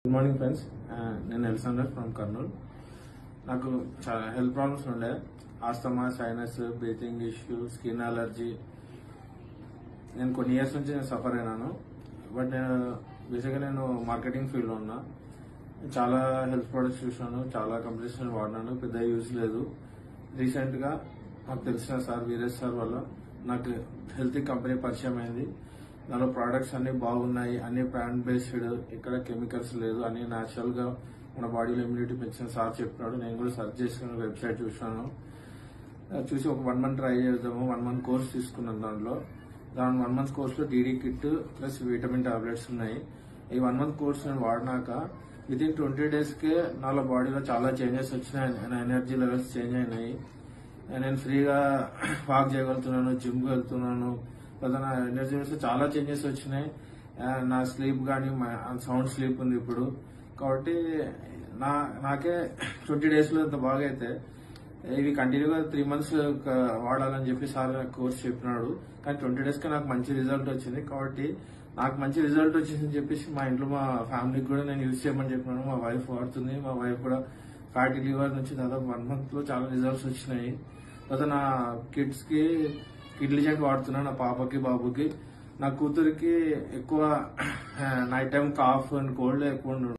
good morning friends నేను ఎల్సండర్ from Kurnool నాకు చాలా హెల్త్ ప్రాబ్లమ్స్ ఉండే asthma sinus breathing issue skin allergy నేను కొన్ని ఇయర్స్ నుంచి నేను సఫర్ అయినాను బట్ నేను బేసిక్గా నేను మార్కెటింగ్ ఫీల్డ్లో ఉన్నా చాలా హెల్త్ ప్రొడక్ట్స్ చూసాను చాలా కంపెనీస్ వాడినాను పెద్ద యూజ్ లేదు రీసెంట్గా నాకు తెలిసిన సార్ వీరేష్ సార్ వల్ల నాకు హెల్త్ కంపెనీ పరిచయం అయింది దానిలో ప్రోడక్ట్స్ అన్ని బాగున్నాయి అన్ని ప్లాంట్ బేస్డ్ ఇక్కడ కెమికల్స్ లేదు అన్ని న్యాచురల్ గా మన బాడీలో ఇమ్యూనిటీ పెంచిన సార్ చెప్పినాడు నేను కూడా సెర్చ్ చేసుకుని వెబ్సైట్ చూసాను ఆ, చూసి ఒక వన్ మంత్ ట్రై చేద్దాము వన్ మంత్ కోర్స్ తీసుకున్నాను దాంట్లో దాని వన్ మంత్ కోర్స్ లో DD kit plus vitamin tablets ఉన్నాయి ఈ వన్ మంత్ కోర్స్ నేను వాడినాక విత్ ఇన్ ట్వంటీ డేస్ కే నాలో బాడీలో చాలా చేంజెస్ వచ్చినాయి నా ఎనర్జీ లెవెల్స్ చేంజ్ అయినాయి నేను ఫ్రీగా వాక్ చేయగలుగుతున్నాను జిమ్ వెళ్తున్నాను లేదా నా ఎనర్జీ లెవెల్స్ చాలా చేంజెస్ వచ్చినాయి ఆ, నా స్లీప్ కానీ సౌండ్ స్లీప్ ఉంది ఇప్పుడు కాబట్టి నా నాకే ట్వంటీ డేస్ లో ఇంత బాగా అయితే ఇవి కంటిన్యూగా త్రీ మంత్స్ వాడాలని చెప్పి సార్ నాకు కోర్స్ చెప్పినాడు కానీ ట్వంటీ డేస్ కి నాకు మంచి రిజల్ట్ వచ్చింది కాబట్టి నాకు మంచి రిజల్ట్ వచ్చిందని చెప్పేసి మా ఇంట్లో మా ఫ్యామిలీకి కూడా నేను యూజ్ చేయమని చెప్పినాను మా వైఫ్ వాడుతుంది మా వైఫ్ కూడా ఫ్యాటీ లివర్ నుంచి దాదాపు వన్ మంత్ లో చాలా రిజల్ట్స్ వచ్చినాయి తర్వాత నా కిడ్స్ కి కిడ్లీ జెంట్ వాడుతున్నా నా పాపకి బాబుకి నా కూతురికి ఎక్కువ night time cough and cold ఎక్కువ ఉండు